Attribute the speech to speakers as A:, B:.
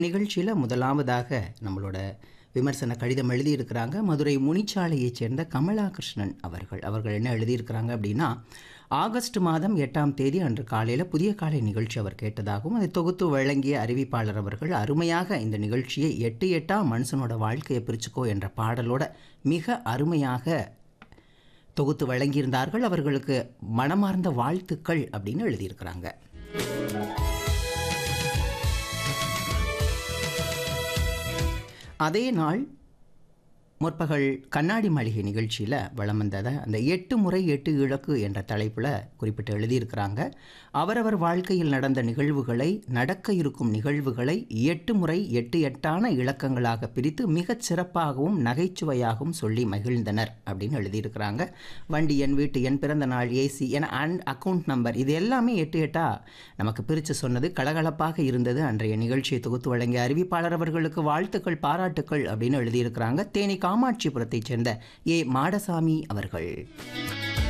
A: நிகழ்ச்சியில் முதலாவதாக நம்மளோட விமர்சன கடிதம் எழுதியிருக்கிறாங்க மதுரை முனிச்சாலையைச் சேர்ந்த கமலா கிருஷ்ணன் அவர்கள் அவர்கள் என்ன எழுதியிருக்கிறாங்க அப்படின்னா ஆகஸ்ட் மாதம் எட்டாம் தேதி அன்று காலையில் புதிய காலை நிகழ்ச்சி அவர் கேட்டதாகவும் அதை தொகுத்து வழங்கிய அறிவிப்பாளர் அவர்கள் அருமையாக இந்த நிகழ்ச்சியை எட்டு எட்டா மனுஷனோட வாழ்க்கையை பிரிச்சுக்கோ என்ற பாடலோட மிக அருமையாக தொகுத்து வழங்கியிருந்தார்கள் அவர்களுக்கு மனமார்ந்த வாழ்த்துக்கள் அப்படின்னு எழுதியிருக்கிறாங்க அதே நாள் முற்பகல் கண்ணாடி மாளிகை நிகழ்ச்சியில் வளம் வந்ததை அந்த எட்டு முறை எட்டு இலக்கு என்ற தலைப்பில் குறிப்பிட்டு எழுதியிருக்கிறாங்க அவரவர் வாழ்க்கையில் நடந்த நிகழ்வுகளை நடக்க இருக்கும் நிகழ்வுகளை எட்டு முறை எட்டு எட்டான இலக்கங்களாக பிரித்து மிகச் சிறப்பாகவும் நகைச்சுவையாகவும் சொல்லி மகிழ்ந்தனர் அப்படின்னு எழுதியிருக்கிறாங்க வண்டி எண் வீட்டு எண் பிறந்த நாள் ஏசி என அண்ட் அக்கௌண்ட் நம்பர் இது எல்லாமே எட்டு எட்டா நமக்கு பிரித்து சொன்னது கலகலப்பாக இருந்தது அன்றைய நிகழ்ச்சியை தொகுத்து வழங்கிய அறிவிப்பாளர் அவர்களுக்கு வாழ்த்துக்கள் பாராட்டுக்கள் அப்படின்னு எழுதியிருக்கிறாங்க தேனி காமாட்சிபுரத்தைச் சேர்ந்த ஏ மாடசாமி அவர்கள்